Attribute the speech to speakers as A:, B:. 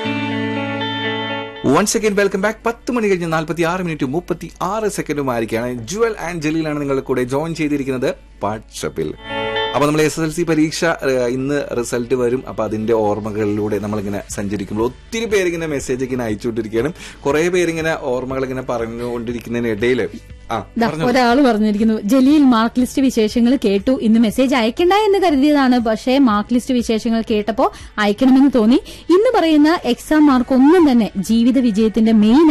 A: once again welcome back പത്ത് മണി കഴിഞ്ഞ് നാൽപ്പത്തി ആറ് മിനിറ്റ് മുപ്പത്തി ആറ് സെക്കൻഡുമായിരിക്കാണ് ജുവൽ ആൻഡ് ജലീലാണ് നിങ്ങളുടെ കൂടെ ജോയിൻ ചെയ്തിരിക്കുന്നത് വാട്സപ്പിൽ അപ്പൊ നമ്മൾ എസ് എസ് എൽ സി പരീക്ഷ ഏഹ്, ഇന്ന് റിസൾട്ട് വരും അപ്പൊ അതിന്റെ ഓർമ്മകളിലൂടെ നമ്മളിങ്ങനെ സഞ്ചരിക്കുമ്പോൾ ഒത്തിരി പേരിങ്ങനെ മെസ്സേജ് ഇങ്ങനെ അയച്ചുകൊണ്ടിരിക്കുകയാണ് കുറെ പേരിങ്ങനെ ഓർമ്മകൾ ഇങ്ങനെ പറഞ്ഞുകൊണ്ടിരിക്കുന്നതിനിടയിൽ ആ
B: ദാ, ഒരാള് പറഞ്ഞിരിക്കുന്നു ജലീൽ മാർക്ക് ലിസ്റ്റ് വിശേഷങ്ങൾ കേട്ടു ഇന്ന് മെസ്സേജ് അയക്കണ്ട എന്ന് കരുതിയതാണ് പക്ഷേ മാർക്ക് ലിസ്റ്റ് വിശേഷങ്ങൾ കേട്ടപ്പോ അയക്കണമെന്ന് തോന്നി ഇന്ന് പറയുന്ന എക്സാം മാർക്ക് ഒന്നും തന്നെ ജീവിത വിജയത്തിന്റെ മെയിൻ